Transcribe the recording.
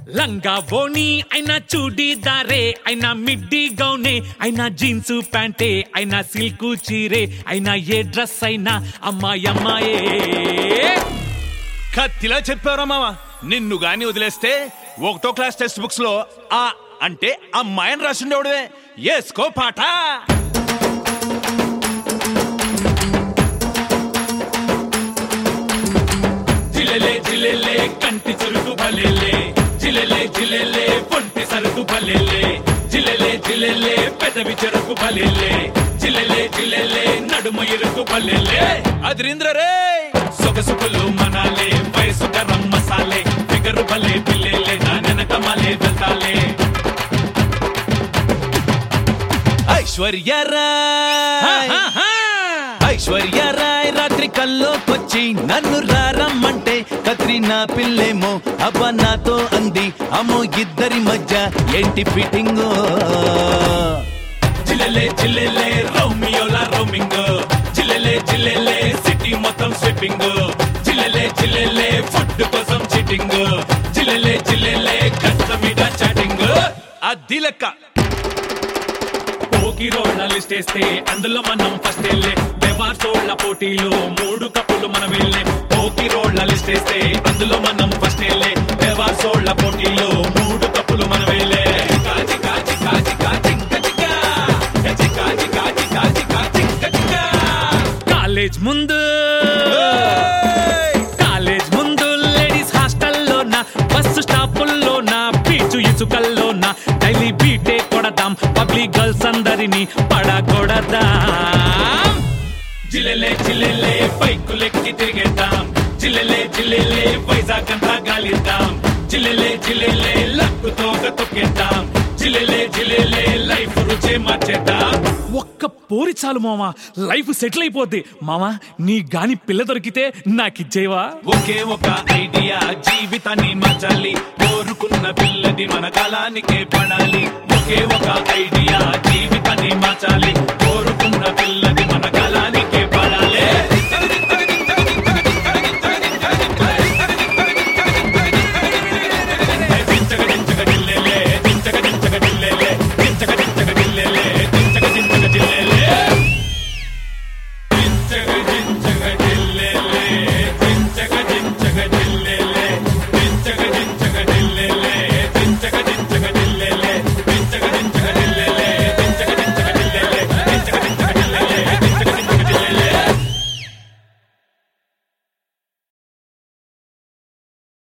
లంగా ఓణి అయినా చూడీదారే అయినా మిడ్డీ గౌనే అయినా జీన్స్ ప్యాంటే అయినా సిల్క్ చీరే అయినా ఏ డ్రెస్ అయినా అమ్మాయి అమ్మాయే కత్తిలా చెప్పారా మామ నిన్ను గాని వదిలేస్తే ఒకటో క్లాస్ టెక్స్ట్ బుక్స్ లో ఆ అంటే అమ్మాయిని రాసిండేవాడువే ఏసుకో పాట జిలెలే జిలెలే కంటి చురుకు భలేలే జిలెలే జిలెలే పొంటి సరుకు భలేలే జిలెలే జిలెలే పెదవి చెరుకు భలేలే జిలెలే జిలెలే నడుమ ఇరుకు భలేలే అదిరింద్ర రే సొగసుకులు మనాలే వయసు గరం మసాలే ఫిగరు భలే పిల్లేలే దానెనక మలే వెళ్తాలే ఐశ్వర్య రాయ్ ఐశ్వర్య రాయ్ రాత్రి కల్లోకొచ్చి నన్ను రారమ్మంటే కత్రినా పిల్లేమో అబ్బ నాతో అంది అమ్మో ఇద్దరి మధ్య ఏంటి ఫిట్టింగ్ జిలెలే జిలెలే రోమియోలా రోమింగ్ జిలెలే జిలెలే సిటీ మొత్తం స్విప్పింగ్ జిలెలే జిలెలే ఫుడ్ కోసం చిట్టింగ్ జిలెలే జిలెలే కష్టమిగా చాటింగ్ అది లెక్క పోకి రోడ్ల లిస్ట్ వేస్తే అందులో మనం ఫస్ట్ వెళ్ళే బెవార్సోళ్ల పోటీలో మూడు కప్పులు మనం వెళ్ళే పోకి రోడ్ల లిస్ట్ వేస్తే అందులో మనం ఫస్ట్ వెళ్ళే బెవార్సోళ్ల పోటీలో మూడు కప్పులు మనం వెళ్ళే కాచి కాచి కాచి కాచి కచికా కచికా కాచి కాచి కాచి కచికా కాలేజ్ ముందు కాలేజ్ ముందు లేడీస్ హాస్టల్లోన బస్సు స్టాపుల్లోన బీచు ఇసుకల్లోన డైలీ బీటే కొడదాం పబ్లిక్ గర్ల్స్ అందరినీ పడగొడదాం జిల్లెలే జిల్లెలే బైకులెక్కి తిరిగేద్దాం జిల్లెలే జిల్లెలే వైజాగ్ అంతా గాలిద్దాం జిల్లెలే జిల్లెలే లక్కు తోక తొక్కేద్దాం జిల్లెలే జిల్లెలే లైఫ్ రుచే మార్చేద్దాం ఒక్క పోరి చాలు మామ లైఫ్ సెటిల్ అయిపోద్ది మామ నీ గాని పిల్ల దొరికితే నాకిచ్చేవా ఒకే ఒక ఐడియా జీవితాన్ని మార్చాలి కోరుకున్న పిల్లది మన కాలానికే పడాలి ఒకే ఒక ఐడియా జీవితాన్ని మార్చాలి కోరుకున్న పిల్లది మన